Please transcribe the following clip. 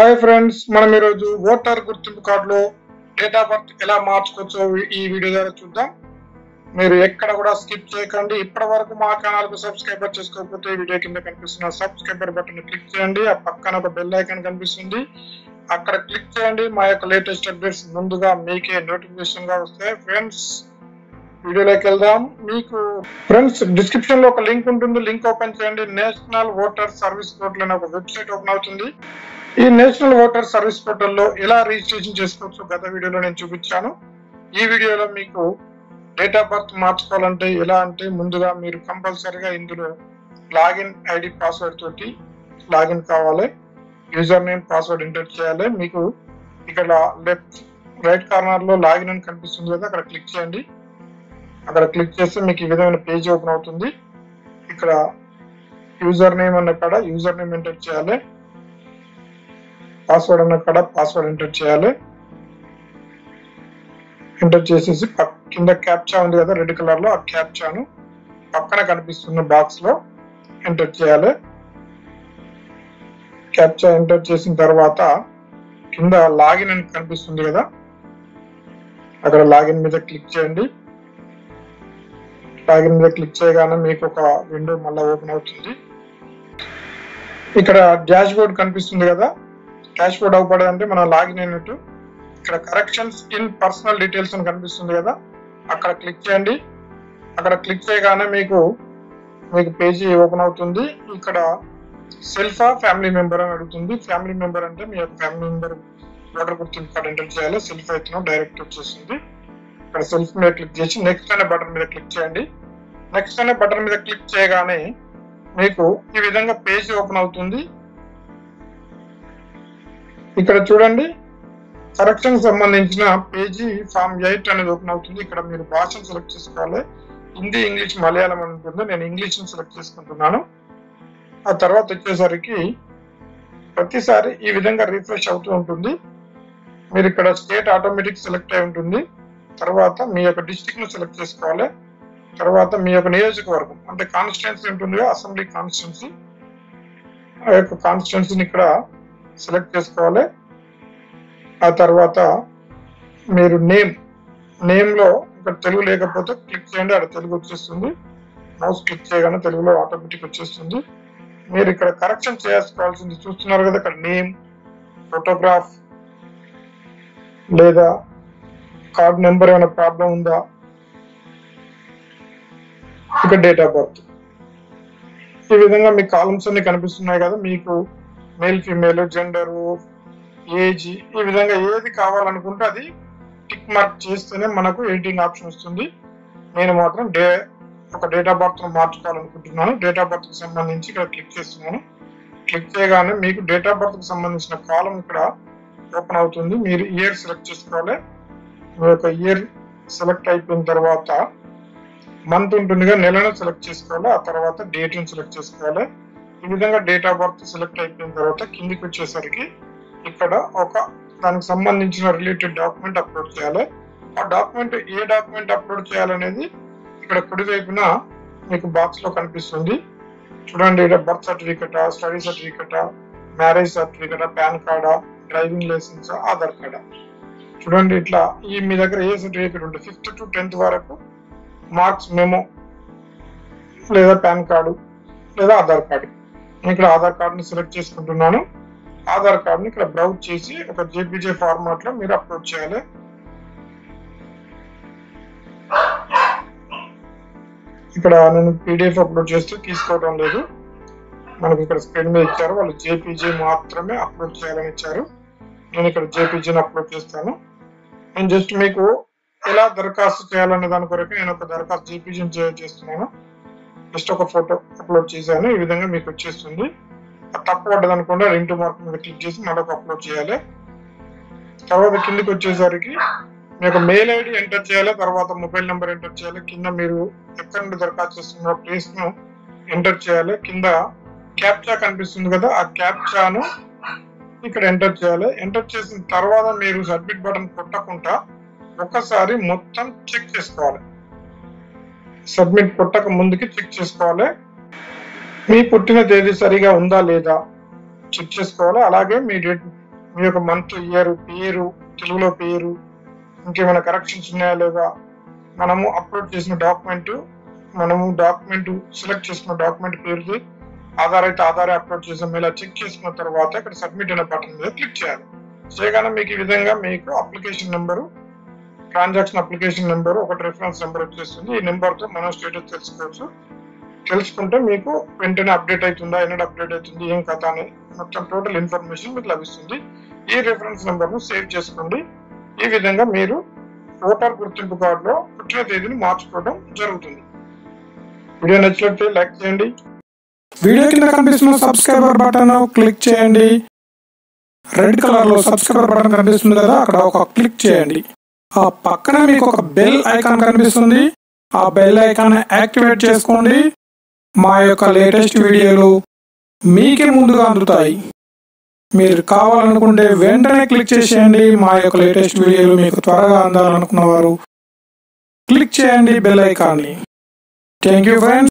hi friends మనం ఈరోజు voter గుర్తింపు కార్డులో డేట్ ఆఫ్ బర్త్ ఎలా మార్చుకోవచ్చో ఈ వీడియో ద్వారా చూద్దాం మీరు ఎక్కడ కూడా స్కిప్ చేయకండి ఇప్పటి వరకు మా ఛానల్ కు సబ్స్క్రైబర్ చేసుకోకపోతే ఈ వీడియో కింద కనిపిస్తున్న సబ్స్క్రైబర్ బటన్ క్లిక్ చేయండి ఆ పక్కన ఒక బెల్ ఐకాన్ కనిపిస్తుంది అక్కడ క్లిక్ చేయండి మా యొక్క లేటెస్ట్ అప్డేట్స్ ముందుగా మీకే నోటిఫికేషన్ గా వస్తాయి ఫ్రెండ్స్ వీడియోలోకి వెళ్దాం మీకు ఫ్రెండ్స్ డిస్క్రిప్షన్ లో ఒక లింక్ ఉంటుంది లింక్ ఓపెన్ చేయండి నేషనల్ ఓటర్ సర్వీస్ పోర్టల్ అనే ఒక వెబ్సైట్ ఓపెన్ అవుతుంది ఈ నేషనల్ ఓటర్ సర్వీస్ పోర్టల్లో ఎలా రిజిస్ట్రేషన్ చేసుకోవచ్చు గత వీడియోలో నేను చూపించాను ఈ వీడియోలో మీకు డేట్ ఆఫ్ బర్త్ మార్చుకోవాలంటే ఎలా అంటే ముందుగా మీరు కంపల్సరీగా ఇందులో లాగిన్ ఐడి పాస్వర్డ్ తోటి లాగిన్ కావాలి యూజర్ నేమ్ పాస్వర్డ్ ఎంటర్ చేయాలి మీకు ఇక్కడ లెఫ్ట్ రైట్ కార్నర్ లో లాగిన్ అని కనిపిస్తుంది కదా అక్కడ క్లిక్ చేయండి అక్కడ క్లిక్ చేస్తే మీకు ఈ విధమైన పేజ్ ఓపెన్ అవుతుంది ఇక్కడ యూజర్ నేమ్ అన్న కాడ యూజర్ నేమ్ ఎంటర్ చేయాలి పాస్వర్డ్ అన్న కాడ పాస్వర్డ్ ఎంటర్ చేయాలి ఎంటర్ చేసేసి పక్- కింద క్యాప్చా ఉంది కదా రెడ్ కలర్ లో ఆ క్యాప్చాను పక్కన కనిపిస్తున్న బాక్స్ లో ఎంటర్ చేయాలి క్యాప్చా ఎంటర్ చేసిన తర్వాత కింద లాగిన్ అని కనిపిస్తుంది కదా అక్కడ లాగిన్ మీద క్లిక్ చేయండి లాగిన్ మీద క్లిక్ చేయగానే మీకు ఒక విండో మళ్ళీ ఓపెన్ అవుతుంది ఇక్కడ డాష్ బోర్డ్ కనిపిస్తుంది కదా డాష్ బోర్డ్ అవ్వబడదంటే మనం లాగిన్ అయినట్టు ఇక్కడ కరెక్షన్స్ ఇన్ పర్సనల్ డీటెయిల్స్ అని కనిపిస్తుంది కదా అక్కడ క్లిక్ చేయండి అక్కడ క్లిక్ చేయగానే మీకు మీకు పేజీ ఓపెన్ అవుతుంది ఇక్కడ సెల్ఫా ఫ్యామిలీ మెంబర్ అని అడుగుతుంది ఫ్యామిలీ మెంబర్ అంటే మీ యొక్క ఫ్యామిలీ మెంబర్ ఓటర్ గుర్తింపు కార్డు ఎంటర్ చేయాలి సెల్ఫ్ అయితే డైరెక్ట్ వచ్చేసింది ఇక్కడ సెల్ఫ్ మీద క్లిక్ చేసి నెక్స్ట్ అనే బటన్ మీద క్లిక్ చేయండి నెక్స్ట్ అనే బటన్ మీద క్లిక్ చేయగానే మీకు ఈ విధంగా పేజ్ ఓపెన్ అవుతుంది ఇక్కడ చూడండి కరెక్షన్ సంబంధించిన పేజీ ఫామ్ ఎయిట్ అనేది ఓపెన్ అవుతుంది ఇక్కడ మీరు భాషను సెలెక్ట్ చేసుకోవాలి హిందీ ఇంగ్లీష్ మలయాళం అని ఉంటుంది నేను ఇంగ్లీష్ సెలెక్ట్ చేసుకుంటున్నాను ఆ తర్వాత వచ్చేసరికి ప్రతిసారి ఈ విధంగా రిఫ్రెష్ అవుతూ ఉంటుంది మీరు ఇక్కడ స్టేట్ ఆటోమేటిక్ సెలెక్ట్ అయి ఉంటుంది తర్వాత మీ యొక్క డిస్ట్రిక్ట్ ను సెలెక్ట్ చేసుకోవాలి తర్వాత మీ యొక్క నియోజకవర్గం అంటే కాన్స్టిట్యున్సీ ఉంటుంది కదా, అసెంబ్లీ కాన్స్టిట్యున్సీ ఆ యొక్క కాన్స్టిట్యున్సీని ఇక్కడ సెలెక్ట్ చేసుకోవాలి ఆ తర్వాత మీరు నేమ్ నేమ్ లో ఇక్కడ తెలుగు లేకపోతే క్లిక్ చేయండి అక్కడ తెలుగు వచ్చేస్తుంది మౌస్ క్లిక్ చేయగానే తెలుగులో ఆటోమేటిక్ వచ్చేస్తుంది మీరు ఇక్కడ కరెక్షన్ చేసుకోవాల్సింది చూస్తున్నారు కదా ఇక్కడ నేమ్ ఫోటోగ్రాఫ్ లేదా కార్డ్ నెంబర్ ఏమైనా ప్రాబ్లం ఉందా ఇక డేట్ ఆఫ్ బర్త్ ఈ విధంగా మీ కాలమ్స్ అన్ని కనిపిస్తున్నాయి కదా మీకు మేల్ ఫీమేల్ జెండర్ ఏజ్ ఈ విధంగా ఏది కావాలనుకుంటే అది టిక్ మార్క్ చేస్తేనే మనకు ఎడిటింగ్ ఆప్షన్ వస్తుంది నేను మాత్రం డే ఒక డేట్ ఆఫ్ బర్త్ మార్చుకోవాలనుకుంటున్నాను డేట్ ఆఫ్ బర్త్ కి సంబంధించి ఇక్కడ క్లిక్ చేస్తున్నాను క్లిక్ చేయగానే మీకు డేట్ ఆఫ్ బర్త్ కి సంబంధించిన కాలం ఇక్కడ ఓపెన్ అవుతుంది మీరు ఇయర్ సెలెక్ట్ చేసుకోవాలి మీ యొక్క ఇయర్ సెలెక్ట్ అయిపోయిన తర్వాత మంత్ ఉంటుందిగా నెలను సెలెక్ట్ చేసుకోవాలి ఆ తర్వాత డేట్ ని సెలెక్ట్ చేసుకోవాలి ఈ విధంగా డేట్ ఆఫ్ బర్త్ సెలెక్ట్ అయిపోయిన తర్వాత కిందికి వచ్చేసరికి ఇక్కడ ఒక దానికి సంబంధించిన రిలేటెడ్ డాక్యుమెంట్ అప్లోడ్ చేయాలి ఆ డాక్యుమెంట్ ఏ డాక్యుమెంట్ అప్లోడ్ చేయాలనేది ఇక్కడ కుడి వైపున మీకు బాక్స్ లో కనిపిస్తుంది చూడండి ఇక్కడ birth certificate study certificate marriage certificate PAN కార్డా డ్రైవింగ్ లైసెన్స్ ఆధార్ కార్డా చూడండి ఇట్లా ఈ మీ దగ్గర ఏ సర్టిఫికెట్ ఉంటుంది ఫిఫ్త్ టు టెన్త్ వరకు మార్క్స్ మెమో లేదా పాన్ కార్డు లేదా ఆధార్ కార్డు నేను ఇక్కడ ఆధార్ కార్డుని సెలెక్ట్ చేసుకుంటున్నాను ఆధార్ కార్డుని ఇక్కడ బ్రౌజ్ చేసి ఒక జేపీజే ఫార్మాట్ లో మీరు అప్లోడ్ చేయాలి ఇక్కడ నేను పీడిఎఫ్ అప్లోడ్ చేస్తూ తీసుకోవడం లేదు మనకి ఇక్కడ స్క్రీన్ మీద ఇచ్చారు వాళ్ళు జేపీజే మాత్రమే అప్లోడ్ చేయాలని ఇచ్చారు నేను ఇక్కడ జేపీజీని అప్లోడ్ చేస్తాను నేను జస్ట్ మీకు ఎలా దరఖాస్తు చేయాలనే దాని కొరకు నేను ఒక దరఖాస్తు జేపీజీని చేస్తున్నాను జస్ట్ ఒక ఫోటో అప్లోడ్ చేశాను ఈ విధంగా మీకు వచ్చేస్తుంది అది తప్పు పడ్డది అనుకుంటే ఇంటూ మార్క్ మీద క్లిక్ చేసి మరొక అప్లోడ్ చేయాలి తర్వాత కిందికి వచ్చేసరికి మీ యొక్క మెయిల్ ఐడి ఎంటర్ చేయాలి తర్వాత మొబైల్ నెంబర్ ఎంటర్ చేయాలి కింద మీరు ఎక్కడి నుండి దరఖాస్తు చేస్తున్న ప్లేస్ ను ఎంటర్ చేయాలి కింద క్యాప్చా కనిపిస్తుంది కదా ఆ క్యాప్చాను ఇక్కడ ఎంటర్ చేయాలి ఎంటర్ చేసిన తర్వాత మీరు సబ్మిట్ బటన్ కొట్టకుండా ఒక్కసారి మొత్తం చెక్ చేసుకోవాలి సబ్మిట్ కొట్టక ముందుకి చెక్ చేసుకోవాలి మీ పుట్టిన తేదీ సరిగా ఉందా లేదా చెక్ చేసుకోవాలి అలాగే మీ డేట్ మీ యొక్క మంత్ ఇయర్ పేరు తెలుగులో పేరు ఇంకేమైనా కరెక్షన్స్ ఉన్నాయా లేదా మనము అప్లోడ్ చేసిన డాక్యుమెంట్ మనము డాక్యుమెంట్ సెలెక్ట్ చేసుకున్న డాక్యుమెంట్ పేరుది ఆధార్ అయితే ఆధార్ అప్లోడ్ చేసాం ఇలా చెక్ చేసుకున్న తర్వాత ఇక్కడ సబ్మిట్ అనే బటన్ మీద క్లిక్ చేయాలి చేయగానే మీకు ఈ విధంగా మీకు application number transaction application number ఒకటి రిఫరెన్స్ నెంబర్ వచ్చేస్తుంది ఈ నెంబర్ తో మనం స్టేటస్ తెలుసుకోవచ్చు తెలుసుకుంటే మీకు వెంటనే అప్డేట్ అవుతుందా ఎన్నడూ అప్డేట్ అవుతుంది ఏం కథ అని మొత్తం టోటల్ ఇన్ఫర్మేషన్ మీకు లభిస్తుంది ఈ రిఫరెన్స్ నెంబర్ ను సేవ్ చేసుకోండి ఈ విధంగా మీరు ఓటర్ గుర్తింపు కార్డులో పుట్టిన తేదీని మార్చుకోవడం జరుగుతుంది వీడియో నచ్చినట్లయితే లైక్ చేయండి వీడియో కింద కనిపిస్తున్న సబ్స్క్రైబర్ బటన్ క్లిక్ చేయండి రెడ్ కలర్ లో సబ్స్క్రైబర్ బటన్ కనిపిస్తుంది కదా అక్కడ ఒక క్లిక్ చేయండి ఆ పక్కన మీకు ఒక బెల్ ఐకాన్ కనిపిస్తుంది ఆ బెల్ ఐకాన్ యాక్టివేట్ చేసుకోండి మా యొక్క లేటెస్ట్ వీడియోలు మీకే ముందుగా అందుతాయి మీరు కావాలనుకుంటే వెంటనే క్లిక్ చేసేయండి మా యొక్క లేటెస్ట్ వీడియోలు మీకు త్వరగా అందాలనుకున్న వారు క్లిక్ చేయండి బెల్ ఐకాన్ని థ్యాంక్ యూ ఫ్రెండ్స్